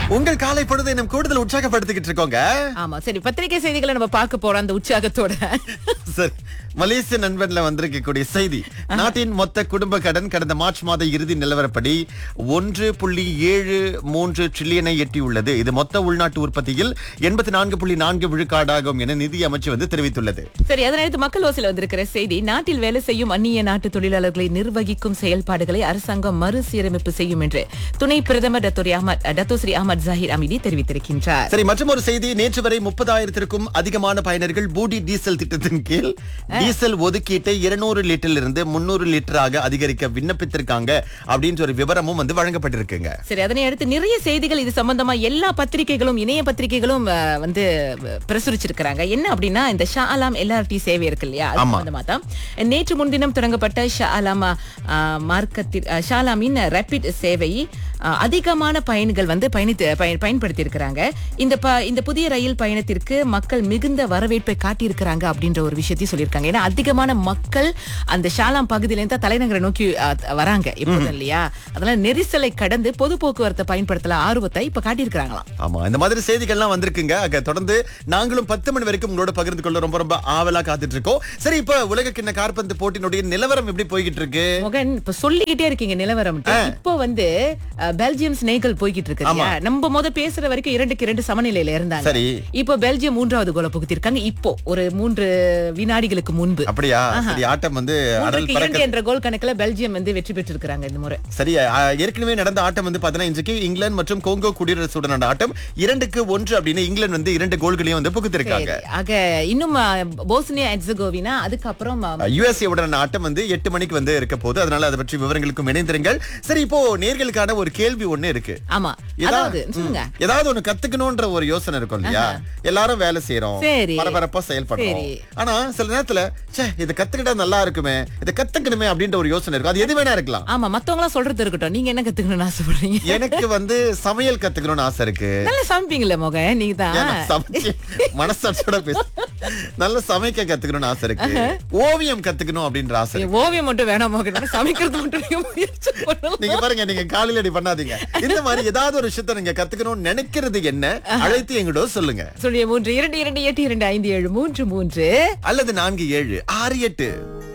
உங்கள் காலை பொழுதை நம் கூடுதல் உற்சாகப்படுத்திக்கிட்டு இருக்கோங்க ஆமா சரி பத்திரிகை செய்திகளை நம்ம பார்க்க போறோம் அந்த உற்சாகத்தோட சரி மலேசிய நண்பன்ல வந்திருக்கக்கூடிய செய்தி நாட்டின் மொத்த குடும்ப கடன் கடந்த மார்ச் மாத இறுதி நிலவரப்படி ஒன்று புள்ளி ஏழு மூன்று ட்ரில்லியனை எட்டியுள்ளது இது மொத்த உள்நாட்டு உற்பத்தியில் எண்பத்தி நான்கு புள்ளி நான்கு விழுக்காடாகும் என நிதி அமைச்சு வந்து தெரிவித்துள்ளது சரி அதனடுத்து மக்கள் ஓசில வந்திருக்கிற செய்தி நாட்டில் வேலை செய்யும் அந்நிய நாட்டு தொழிலாளர்களை நிர்வகிக்கும் செயல்பாடுகளை அரசாங்கம் மறுசீரமைப்பு செய்யும் என்று துணை பிரதமர் டத்தோரி Ahmad Datuk Seri Ahmad Zahid Hamidi தெரிவித்திருக்கின்றார் சரி மற்றும் ஒரு செய்தி நேற்று வரை முப்பதாயிரத்திற்கும் அதிகமான பயனர்கள் பூடி டீசல் திட்டத்தின் கீழ் டீசல் ஒதுக்கீட்டை இருநூறு லிட்டரில் இருந்து முன்னூறு லிட்டராக அதிகரிக்க விண்ணப்பித்திருக்காங்க அப்படின்ற ஒரு விவரமும் வந்து வழங்கப்பட்டிருக்குங்க சரி அதனை அடுத்து நிறைய செய்திகள் இது சம்பந்தமா எல்லா பத்திரிகைகளும் இணைய பத்திரிகைகளும் அஹ், வந்து அஹ், பிரசுரிச்சிருக்கிறாங்க என்ன அப்படின்னா இந்த ஷா அலாம் எல்ஆர்டி சேவை இருக்கு இல்லையா அது ஆமா. சம்பந்தமா தான் நேற்று முன்தினம் தொடங்கப்பட்ட ஷா அலாம் அஹ், மார்க்கத்தில் அஹ், ஷா அலாமின் ரேபிட் சேவை அஹ், அதிகமான பயணிகள் வந்து பயணித்து பயன்- பயன்படுத்தி இருக்கிறாங்க இந்த ப- இந்த புதிய ரயில் பயணத்திற்கு மக்கள் மிகுந்த வரவேற்பை காட்டியிருக்கிறாங்க அப்படின்ற ஒரு விஷயத்தையும் சொல்லியிருக்காங்க ஏன்னா அதிகமான மக்கள் அந்த ஷாலாம் பகுதியிலேருந்து தான் தலைநகரை நோக்கி அஹ், வராங்க இப்போதும் இல்லையா அதனால நெரிசலை கடந்து பொது போக்குவரத்தை பயன்படுத்தல ஆர்வத்தை இப்ப காட்டியிருக்கிறாங்களாம் ஆமா இந்த மாதிரி செய்திகள்லாம் வந்திருக்குங்க அங்க தொடர்ந்து நாங்களும் பத்து மணி வரைக்கும் உங்களோட பகிர்ந்து கொள்ள ரொம்ப ரொம்ப ஆவலா காத்துட்டு இருக்கோம் சரி இப்ப உலக கிண்ண கார்பந்து போட்டியினுடைய நிலவரம் எப்படி போய்கிட்டு இருக்கு மகன் இப்ப சொல்லிக்கிட்டே இருக்கீங்க நிலவரம் இப்போ வந்து அஹ், பெல்ஜியம் ஸ்னேகல் போய்கிட்டு இருக்கு ஆமா. இல்லையா? நம்ம முத பேசுற வரைக்கும் இரண்டுக்கு இரண்டு சமநிலையில இருந்தாங்க சரி இப்போ பெல்ஜியம் மூன்றாவது கோலை புகுத்திருக்காங்க இப்போ ஒரு மூன்று வினாடிகளுக்கு முன்பு அப்படியா சரி ஆட்டம் வந்து அடல் மூன்றுக்கு பறக்க இரண்டு என்ற கோல் கணக்குல பெல்ஜியம் வந்து வெற்றி பெற்றிருக்கிறாங்க இந்த முறை சரி ஆ, ஏற்கனவே நடந்த ஆட்டம் வந்து பாத்தீங்கன்னா இன்றைக்கு இங்கிலாந்து மற்றும் கோங்கோ குடியரசுடன் நடந்த ஆட்டம் இரண்டுக்கு ஒன்று அப்படின்னு இங்கிலாந்து வந்து இரண்டு கோல்களையும் வந்து புகுத்திருக்காங்க சரி. ஆக இன்னும் அஹ், போஸ்னியா எட்ஸகோவினா அதுக்கப்புறம் அஹ், யுஎஸ்ஏ உடனான ஆட்டம் வந்து எட்டு மணிக்கு வந்து இருக்க போகுது அதனால அதை பற்றி விவரங்களுக்கும் இணைந்திருங்கள் சரி இப்போ நேர்களுக்கான ஒரு கேள்வி ஒண்ணு இருக்கு ஆமா ஏதா- அதாவது சொல்லுங்க ம். ஏதாவது ஒண்ணு கத்துக்கணும்ன்ற ஒரு யோசனை இருக்கும் இல்லையா எல்லாரும் வேலை செய்யறோம் சரி. பரபரப்பா செயல்படுறோம் சரி. ஆனா சில நேரத்துல ச்சே இதை கத்துக்கிட்டா நல்லா இருக்குமே இதை கத்துக்கணுமே அப்படின்ற ஒரு யோசனை இருக்கும் அது எது வேணா இருக்கலாம் ஆமா மத்தவங்க எல்லாம் சொல்றது இருக்கட்டும் நீங்க என்ன கத்துக்கணும்னு ஆசைப்படுறீங்க எனக்கு வந்து சமையல் கத்துக்கணும்னு ஆசை இருக்கு நல்லா சமைப்பீங்களே மக நீங்க ஏன் தான் நான் சமைச்சு மனசாட்சியோட பேச நல்ல சமைக்க கத்துக்கணும்னு ஆசை இருக்கு ஓவியம் கத்துக்கணும் அப்படின்ற ஆசை இருக்கு. ஓவியம் மட்டும் வேணாம் மகன் சமைக்கிறது மட்டும் நீங்க முயற்சி பண்ணலாம் நீங்க பாருங்க நீங்க காலையில அடி பண்ணாதீங்க இந்த மாதிரி ஏதாவது ஒரு விஷயத்தை நீங்க கத்துக்கணும்னு நினைக்கிறது என்ன அழைத்து எங்கிட்ட சொல்லுங்க சொல்லிய மூன்று இரண்டு இரண்டு எட்டு இரண்டு ஐந்து ஏழு மூன்று மூன்று அல்லது நான்கு ஏழு ஆறு எட்டு